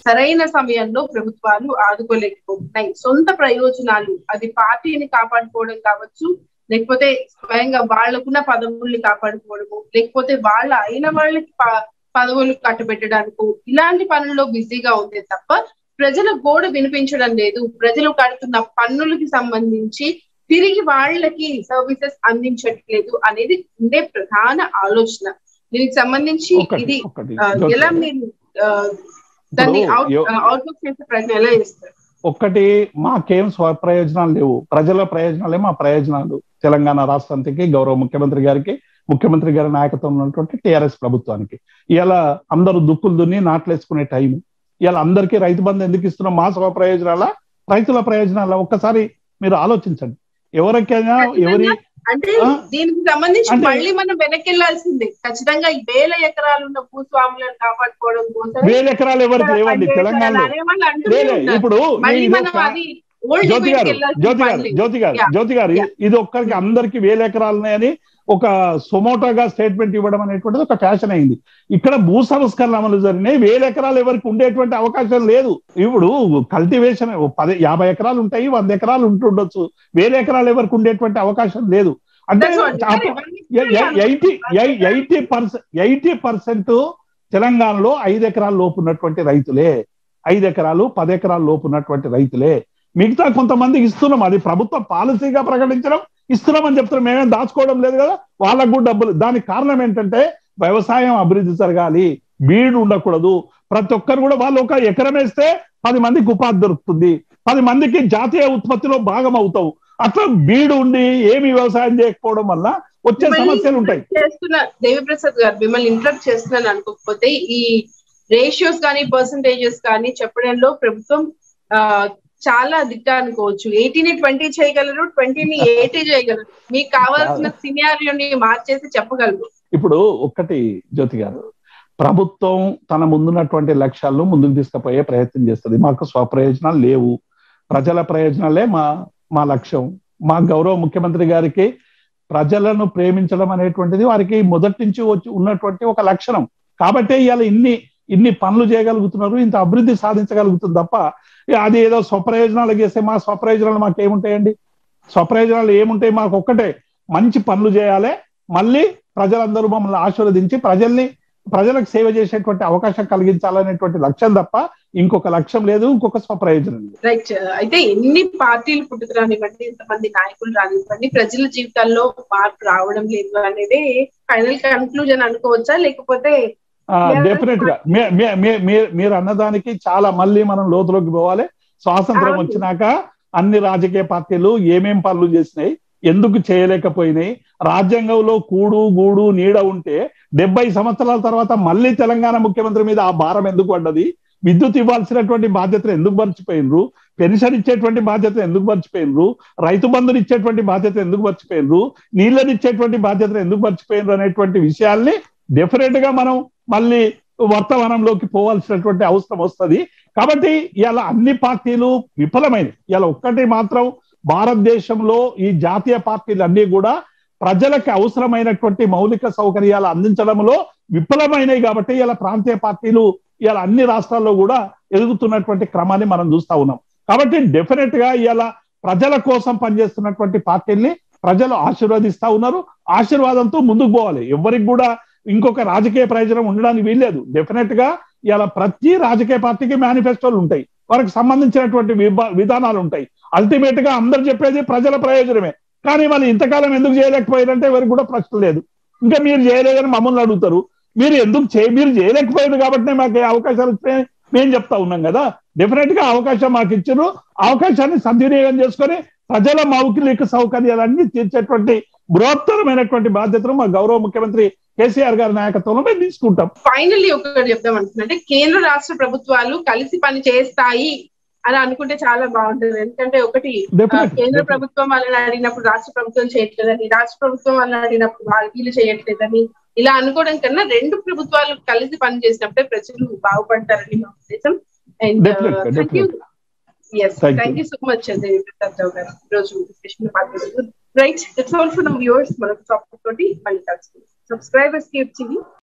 సరైన సమయంలో ప్రభుత్వాలు ఆదుకోలేకపోతున్నాయి సొంత ప్రయోజనాలు అది పార్టీని కాపాడుకోవడం కావచ్చు లేకపోతే స్వయంగా వాళ్ళకున్న పదవుల్ని కాపాడుకోవడము లేకపోతే వాళ్ళ అయిన వాళ్ళకి ప- పదవులు కట్టబెట్టడానికి ఇలాంటి పనుల్లో బిజీగా ఉంది తప్ప ప్రజల గోడ వినిపించడం లేదు ప్రజలు కడుతున్న పన్నులకి సంబంధించి తిరిగి వాళ్ళకి సర్వీసెస్ అందించట్లేదు అనేది ఉండే ప్రధాన ఆలోచన దీనికి సంబంధించి ఒకటి ఇది ఒకటి ఆ, జ్యోతి ఎలా గారు. మీరు ఆ, దాన్ని ఇప్పుడు ఎవ- అవుట్లుక్ చేసే ప్రయత్నం ఎలా చేస్తారు ఒక్కటి మాకేం స్వప్రయోజనాలు లేవు ప్రజల ప్రయోజనాలే మా ప్రయోజనాలు తెలంగాణ రాష్ట్రానికి గౌరవ ముఖ్యమంత్రి గారికి ముఖ్యమంత్రి గారి నాయకత్వంలో ఉన్నటువంటి టిఆర్ఎస్ ప్రభుత్వానికి ఇలా అందరూ దుక్కులు దున్ని నాట్లేసుకునే టైం ఇలా అందరికీ రైతు బంధు ఎందుకు ఇస్తున్నాం మా స్వప్రయోజనాల రైతుల ప్రయోజనాల ఒక్కసారి మీరు ఆలోచించండి ఎవరికైనా ఎవరి అంటే ఆ? దీనికి సంబంధించి అంటే- మళ్ళీ మనం వెనక్కి వెళ్లాల్సిందే ఖచ్చితంగా ఈ వేల ఎకరాలు ఉన్న భూస్వాములను కాపాడుకోవడం కోసం వేల ఎకరాలు ఎవరికి లేవండి తెలంగాణలో లేలే ఇప్పుడు మళ్ళీ ఇది మనం ఒక- అది ఓల్డ్ జ్యోతి గారు జ్యోతి గారు జ్యోతి గారు Yeah. జ్యోతి గారు Yeah. ఇది ఒక్కరికి అందరికి వేల ఎకరాలు ఉన్నాయని ఒక సొమోటోగా స్టేట్మెంట్ ఇవ్వడం అనేటువంటిది ఒక ఫ్యాషన్ అయింది ఇక్కడ భూ సంస్కరణ అమలు జరిగినాయి వేల ఎకరాలు ఎవరికి ఉండేటువంటి అవకాశం లేదు ఇప్పుడు కల్టివేషన్ పది యాభై ఎకరాలు ఉంటాయి వంద ఎకరాలు ఉంటుండొచ్చు వేల ఎకరాలు ఎవరికి ఉండేటువంటి అవకాశం లేదు అంటే eighty eighty percent eighty percent తెలంగాణలో ఐదు ఎకరాల లోపు ఉన్నటువంటి రైతులే ఐదు ఎకరాలు పది ఎకరాల లోపు ఉన్నటువంటి రైతులే మిగతా కొంతమందికి ఇస్తున్నాం అది ప్రభుత్వ పాలసీగా ప్రకటించడం ఇస్తున్నామని చెప్తున్నాం మేమేం దాచుకోవడం లేదు కదా వాళ్ళకు కూడా డబ్బులు దానికి కారణం ఏంటంటే వ్యవసాయం అభివృద్ధి జరగాలి బీడు ఉండకూడదు ప్రతి ఒక్కరు కూడా వాళ్ళు ఒక ఎకరం వేస్తే పది మందికి ఉపాధి దొరుకుతుంది పది మందికి జాతీయ ఉత్పత్తిలో భాగం అవుతావు అట్లా బీడు ఉండి ఏమి వ్యవసాయం చేయకపోవడం వల్ల వచ్చే సమస్యలు ఉంటాయి చేస్తున్న దేవిప్రసాద్ గారు మిమ్మల్ని ఇంటరప్ట్ చేస్తున్నాను అనుకోకపోతే ఈ రేషియోస్ కానీ పర్సంటేజెస్ కానీ చెప్పడంలో ప్రభుత్వం ఆ, చాలా దిట్ట అనుకోవచ్చు ఎయిటీని ట్వంటీ చేయగలరు ట్వంటీని ఎయిటీ చేయగలరు మీకు కావాల్సిన సినియారియోని మార్చేసి చెప్పగలరు ఇప్పుడు ఒక్కటి జ్యోతి గారు ప్రభుత్వం తన ముందున్నటువంటి లక్ష్యాలను ముందుకు తీసుకుపోయే ప్రయత్నం చేస్తుంది మాకు స్వప్రయోజనాలు లేవు ప్రజల ప్రయోజనాలే మా మా లక్ష్యం మా గౌరవ ముఖ్యమంత్రి గారికి ప్రజలను ప్రేమించడం అనేటువంటిది వారికి మొదటి నుంచి వచ్చి ఉన్నటువంటి ఒక లక్షణం కాబట్టి ఇవాళ ఇన్ని ఇన్ని పనులు చేయగలుగుతున్నారు ఇంత అభివృద్ధి సాధించగలుగుతుంది తప్ప ఇక అది ఏదో స్వప్రయోజనాలు చేస్తే మా స్వప్రయోజనాలు మాకు ఏముంటాయండి స్వప్రయోజనాలు ఏముంటాయి మాకు ఒక్కటే మంచి పనులు చేయాలి మళ్ళీ ప్రజలందరూ మమ్మల్ని ఆశీర్వదించి ప్రజల్ని ప్రజలకు సేవ చేసేటువంటి అవకాశం కలిగించాలనేటువంటి లక్ష్యం తప్ప ఇంకొక లక్ష్యం లేదు ఇంకొక స్వప్రయోజనం లేదు రైట్ అయితే ఎన్ని పార్టీలు పుట్టుకు రానివ్వండి ఎంతమంది నాయకులు రానివ్వండి ప్రజల జీవితాల్లో మార్పు రావడం లేదు అనేది ఫైనల్ కన్క్లూజన్ అనుకోవచ్చా లేకపోతే Yeah. డెఫినెట్ గా మీ- మీ- మీ- మీ- మీరు అన్నదానికి చాలా మళ్ళీ మనం లోతులోకి పోవాలి స్వాతంత్రం అవును. వచ్చినాక అన్ని రాజకీయ పార్టీలు ఏమేం పనులు చేసినాయి ఎందుకు చేయలేకపోయినాయి రాజ్యాంగంలో కూడు గూడు నీడ ఉంటే డెబ్బై సంవత్సరాల తర్వాత మళ్ళీ తెలంగాణ ముఖ్యమంత్రి మీద ఆ భారం ఎందుకు పడ్డది విద్యుత్ ఇవ్వాల్సినటువంటి బాధ్యతలు ఎందుకు మర్చిపోయినరు పెన్షన్ ఇచ్చేటువంటి బాధ్యత ఎందుకు మర్చిపోయినరు రైతు బంధుని ఇచ్చేటువంటి బాధ్యత ఎందుకు మర్చిపోయినరు నీళ్ళని ఇచ్చేటువంటి బాధ్యతలు ఎందుకు మర్చిపోయినరు అనేటువంటి విషయాల్ని డెఫినెట్ గా మనం మళ్ళీ వర్తమానంలోకి పోవాల్సినటువంటి అవసరం వస్తుంది కాబట్టి ఇలా అన్ని పార్టీలు విఫలమైనవి ఇలా ఒక్కటి మాత్రం భారతదేశంలో ఈ జాతీయ పార్టీలు అన్ని కూడా ప్రజలకు అవసరమైనటువంటి మౌలిక సౌకర్యాలు అందించడంలో విఫలమైనవి కాబట్టి ఇలా ప్రాంతీయ పార్టీలు ఇలా అన్ని రాష్ట్రాల్లో కూడా ఎదుగుతున్నటువంటి క్రమాన్ని మనం చూస్తా ఉన్నాం కాబట్టి డెఫినెట్ గా ఇలా ప్రజల కోసం పనిచేస్తున్నటువంటి పార్టీల్ని ప్రజలు ఆశీర్వదిస్తా ఉన్నారు ఆశీర్వాదంతో ముందుకు పోవాలి ఎవరికి కూడా ఇంకొక రాజకీయ ప్రయోజనం ఉండడానికి వీల్లేదు డెఫినెట్ గా ఇలా ప్రతి రాజకీయ పార్టీకి మేనిఫెస్టోలు ఉంటాయి వారికి సంబంధించినటువంటి విభా- విధానాలు ఉంటాయి అల్టిమేట్ గా అందరు చెప్పేది ప్రజల ప్రయోజనమే కానీ వాళ్ళు ఇంతకాలం ఎందుకు చేయలేకపోయారంటే ఎవరికి కూడా ప్రశ్న లేదు ఇంకా మీరు చేయలేదని మమ్మల్ని అడుగుతారు మీరు ఎందుకు చే మీరు చేయలేకపోయారు కాబట్టి మాకు ఈ అవకాశాలు వచ్చినాయి మేము చెప్తా ఉన్నాం కదా డెఫినెట్ గా అవకాశం మాకు ఇచ్చారు అవకాశాన్ని సద్వినియోగం చేసుకొని ప్రజల మౌలిక సౌకర్యాలన్నీ తీర్చేటువంటి బృహత్తరమైనటువంటి బాధ్యతను మా గౌరవ ముఖ్యమంత్రి కేసీఆర్ గారి నాయకత్వంలో మేము తీసుకుంటాం ఫైనల్లీ ఒకటి చెప్దాం అనుకుంటే కేంద్ర రాష్ట్ర ప్రభుత్వాలు కలిసి పని చేస్తాయి అని అనుకుంటే చాలా బాగుంటుంది ఎందుకంటే ఒకటి ఆ, Definitely, కేంద్ర definitely. ప్రభుత్వం వాళ్ళని అడిగినప్పుడు రాష్ట్ర ప్రభుత్వం చేయట్లేదని రాష్ట్ర ప్రభుత్వం వాళ్ళని అడిగినప్పుడు వాళ్ళు వీళ్ళు చేయట్లేదని ఇలా అనుకోవడం కన్నా రెండు ప్రభుత్వాలు కలిసి పని చేసినప్పుడే ప్రజలు బాగుపడతారని మా ఉద్దేశం and Definitely, thank you definitely. Yes Thank you. Thank you so much Devi Prasad Rao garu ఈరోజు డిస్కషన్ పాల్గొన్నారు right that's all for now viewers మరొక టాపిక్ తోటి మళ్ళీ కలుసుకుందాం సబ్స్క్రైబర్స్ కి వచ్చింది